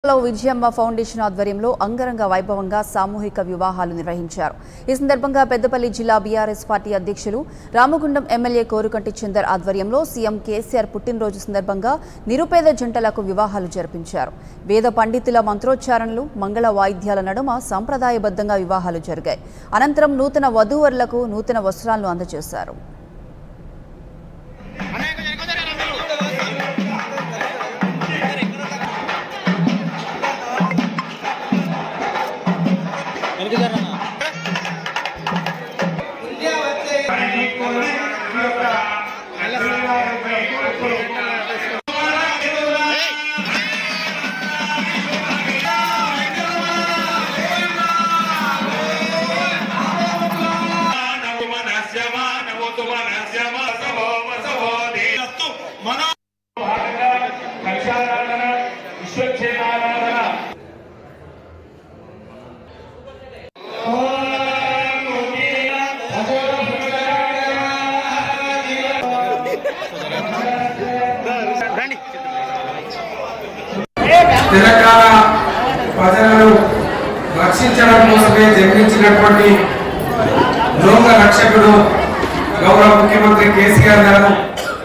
లో విజయమ్మ ఫౌండేషన్ ఆధ్వర్యంలో అంగరంగ వైభవంగా సామూహిక వివాహాలు నిర్వహించారు ఈ సందర్భంగా పెద్దపల్లి జిల్లా బీఆర్ఎస్ పార్టీ అధ్యక్షులు రామగుండం ఎమ్మెల్యే కోరుకంటి చందర్ ఆధ్వర్యంలో సీఎం కేసీఆర్ పుట్టినరోజు సందర్భంగా నిరుపేద జంటలకు వివాహాలు జరిపించారు వేద పండితుల మంత్రోచ్చారణలు మంగళ వాయిద్యాల నడుమ సంప్రదాయబద్ధంగా వివాహాలు జరిగాయి అనంతరం నూతన వధూవరులకు నూతన వస్త్రాలను అందజేశారు విశ్వక్షేమారాధన తెలంగాణ ప్రజలను రక్షించడం కోసమే జన్మించినటువంటి లోక రక్షకుడు గౌరవ ముఖ్యమంత్రి కేసీఆర్ గారు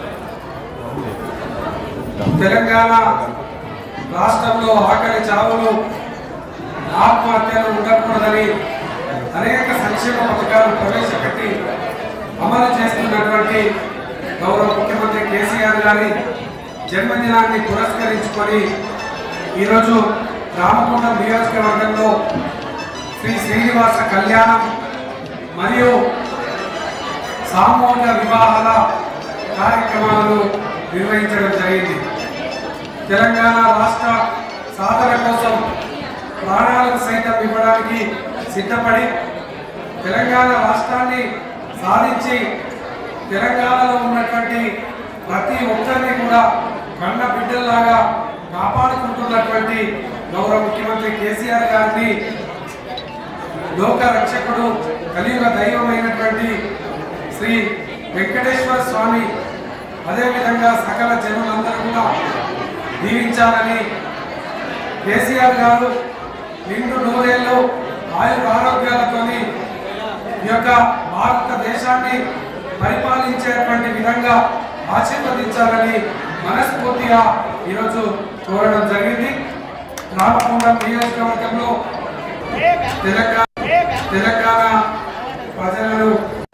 తెలంగాణ రాష్ట్రంలో ఆకలి చావులు ఆత్మహత్యలు ఉండకూడదని అనేక సంక్షేమ పథకాలు ప్రవేశపెట్టి అమలు చేస్తున్నటువంటి గౌరవ ముఖ్యమంత్రి కేసీఆర్ గారి జన్మదినాన్ని పురస్కరించుకొని ఈరోజు రామకొండ నియోజకవర్గంలో శ్రీ శ్రీనివాస కళ్యాణం మరియు సామూహిక వివాహాల కార్యక్రమాలను నిర్వహించడం జరిగింది తెలంగాణ రాష్ట్ర సాధన కోసం ప్రాణాలకు సైతం ఇవ్వడానికి సిద్ధపడి తెలంగాణ రాష్ట్రాన్ని సాధించి తెలంగాణలో ఉన్నటువంటి ప్రతి ఒక్కరిని కూడా కన్న బిడ్డల్లాగా కాపాడుకుంటున్నటువంటి గౌరవ ముఖ్యమంత్రి కేసీఆర్ గారిని లోక రక్షకుడు కలియుగ దైవమైనటువంటి శ్రీ వెంకటేశ్వర స్వామి అదేవిధంగా సకల జనులందరూ కూడా దీవించాలని కేసీఆర్ గారు నిండు నూరేళ్ళు ఆయుర ఆరోగ్యాలతోని ఈ యొక్క భారతదేశాన్ని పరిపాలించేటువంటి విధంగా ఆశీర్వదించాలని మనస్ఫూర్తిగా ఈరోజు కోరడం జరిగింది రామకొండ నియోజకవర్గంలో తెలంగాణ తెలంగాణ ప్రజలను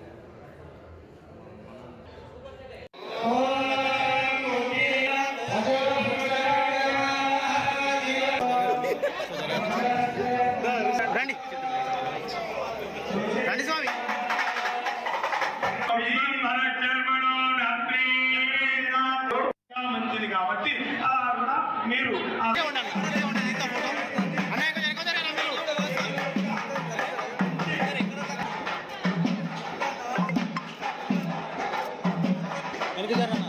రండి రండి స్వామి మంచిది కాబట్టి అలా కూడా మీరు ఆ ఇదే ఉండండి. ఇదే ఉండండి. ఇంకా ఫోటో. అన్నయ్య కొంచెం ఎక్కువ జరగండి అందరూ. వెనక్కి జరగండి.